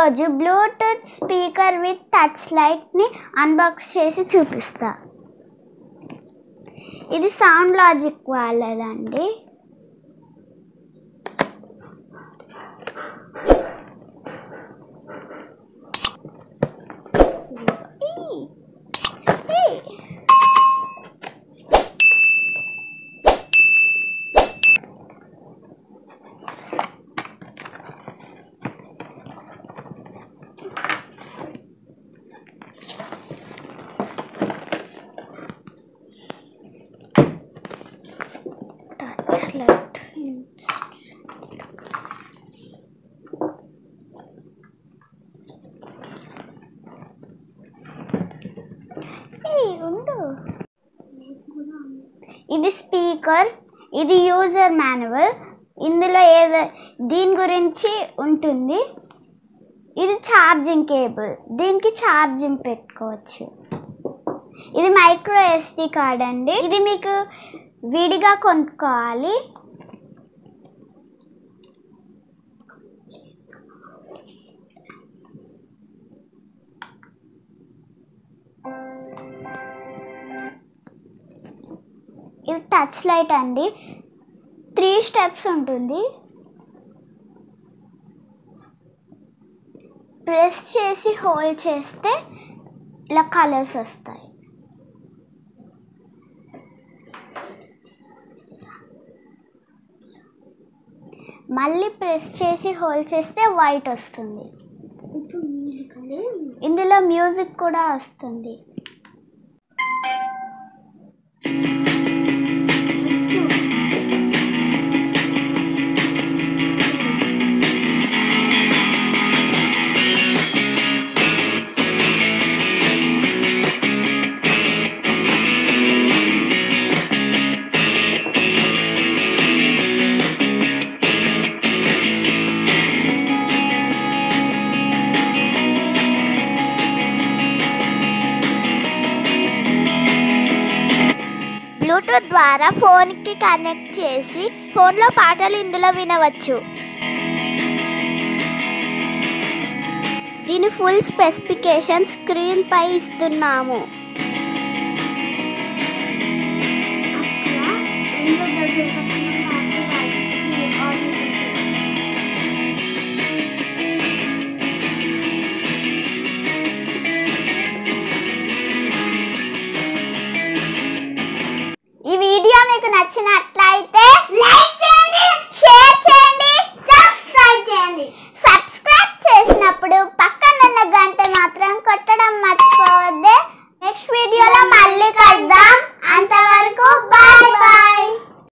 ఈరోజు Bluetooth speaker with touch లైట్ని unbox చేసి చూపిస్తా ఇది సౌండ్ లాజిక్ వాళ్ళదండి ఈ, ఈ. touch light ఏయ్, ఉండు ఇది స్పీకర్ ఇది యూజర్ మాన్యువల్ ఇందులో ఏదో దీని గురించి ఉంటుంది ఇది ఛార్జింగ్ కేబుల్ దీనికి ఛార్జింగ్ పెట్టుకోవచ్చు ఇది మైక్రో ఎస్డి కార్డ్ అండి ఇది మీకు విడిగా కొనుక్కోవాలి ఇది టచ్ లైట్ అండి త్రీ స్టెప్స్ ఉంటుంది ప్రెస్ చేసి హోల్డ్ చేస్తే ఇలా కలర్స్ వస్తాయి మళ్ళీ ప్రెస్ చేసి హోల్డ్ చేస్తే వైట్ వస్తుంది ఇందులో మ్యూజిక్ కూడా వస్తుంది బ్లూటూత్ ద్వారా ఫోన్కి కనెక్ట్ చేసి ఫోన్లో పాటలు ఇందులో వినవచ్చు దీని ఫుల్ స్పెసిఫికేషన్ స్క్రీన్ పై ఇస్తున్నాము